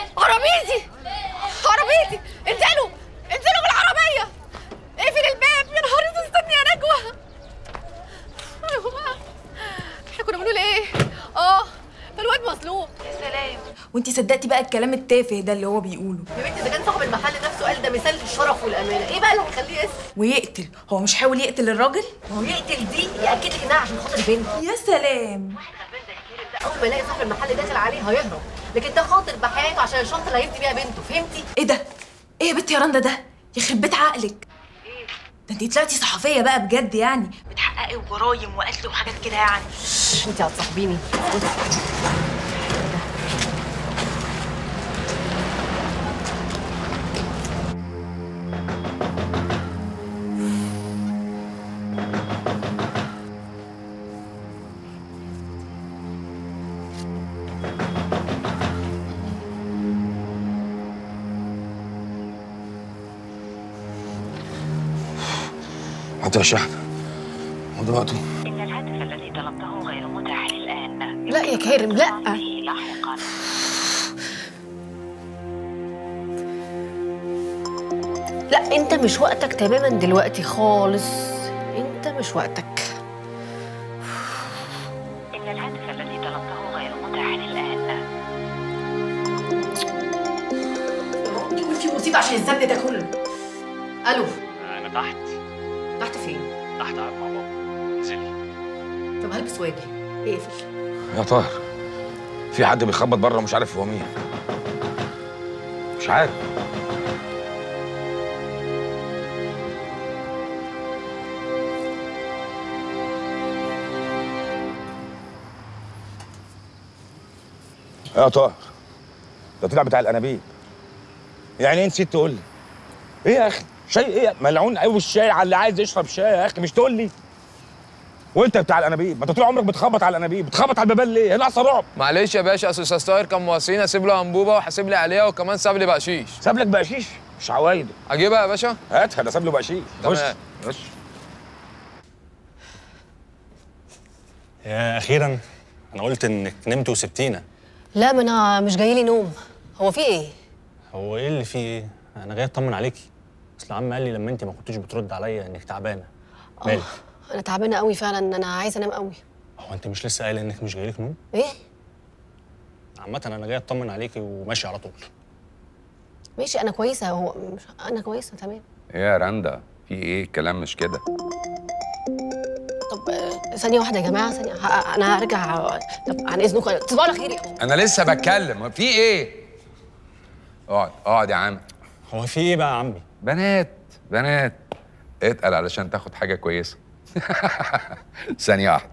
عربيتي عربيتي انزلوا انزلوا بالعربيه اقفل الباب يا نهار اسود استني يا نجوى ايوه بقى احنا كنا بنقول ايه اه فالواد مظلوم يا سلام وانتي صدقتي بقى الكلام التافه ده اللي هو بيقوله يا بنتي اذا كان صاحب المحل نفسه قال ده مثال للشرف والامانه ايه بقى اللي هيخليه يسكت ويقتل هو مش حاول يقتل الراجل ما هو يقتل دي ياكد لك انها عشان خاطر بنت يا سلام ده اول ما يلاقي صاحب المحل داخل عليه هيهرب لكن ده خاطر بحياته عشان الشنطه اللي هيفدي بيها بنته فهمتي ايه ده ايه يا بنت يا رندا ده يخرب بيت عقلك ده انتي طلعتي صحفيه بقى بجد يعني بتحققي وجرايم وقتل وحاجات كده يعني انت هتصاحبيني حتى يا شحن خد وقته إن الهاتف الذي طلبته غير متاح الآن لا يا كارم لا به لاحقا لا انت مش وقتك تماما دلوقتي خالص انت مش وقتك إن الهاتف الذي طلبته غير متاح الآن يكون في مصيبه عشان الزن ده كله الو انا تحت تحت فين تحت قاعد مع بابا انزلي طب هلبس واجي اقفل يا طاهر في حد بيخبط بره ومش عارف هو مين مش عارف يا طاهر ده طلع بتاع الانابيب يعني ايه نسيت تقول لي ايه يا اخي شاي ايه ملعون قوي الشاي على اللي عايز يشرب شاي يا اخي مش تقول لي وانت بتاع الانابيب ما انت طول عمرك بتخبط على الانابيب بتخبط على البيبان ليه هي ناقصه رعب معلش يا باشا اصل استاذ طاهر كان موصيني اسيب له انبوبه وحاسب لي عليها وكمان ساب لي بقشيش ساب لك بقشيش مش عوايده اجيبها يا باشا هاتها ده ساب له بقشيش خش تمام. خش يا اخيرا انا قلت انك نمت وسبتينا لا ما انا مش جاي لي نوم هو في ايه هو ايه اللي فيه ايه انا جاي اطمن عليكي اصل عم قال لي لما انت ما كنتيش بترد عليا انك تعبانه مالك انا تعبانه قوي فعلا انا عايزه انام قوي هو انت مش لسه قايله انك مش جايلك نوم ايه عامه انا جاي اطمن عليكي وماشي على طول ماشي انا كويسه هو مش انا كويسه تمام ايه يا رندا في ايه الكلام مش كده طب آه، ثانيه واحده يا جماعه ثانيه ه- انا هرجع طب عن اذنكم تصبحوا على خير انا لسه بتكلم في ايه اقعد اقعد يا عم هو في ايه بقى يا عمي بنات بنات اتقل علشان تاخد حاجه كويسه ثانيه واحده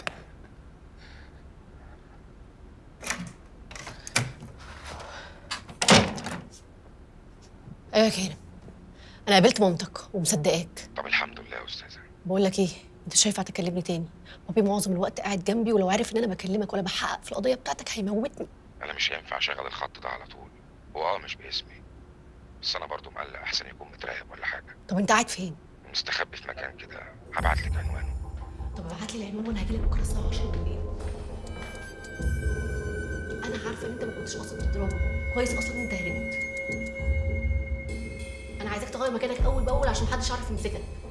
ايوه يا كريم انا قابلت مامتك ومصدقاك طب الحمد لله يا استاذه بقول لك ايه انت شايف هتكلمني تاني بابي معظم الوقت قاعد جنبي ولو عارف ان انا بكلمك ولا بحقق في القضيه بتاعتك هيموتني انا مش هينفع اشغل الخط ده على طول هو اه مش باسمي بس انا برضو مقلق احسن يكون متراقب ولا حاجه طب انت قاعد فين مستخبي في مكان كده هبعت لك عنوانه طب ابعت لي العنوان وانا هاجي لك بكره الساعه 10 بالليل انا عارفه ان انت ما كنتش قاصد تضربه كويس اصلا ان انت هربت انا عايزاك تغير مكانك اول باول عشان محدش يعرف يمسكك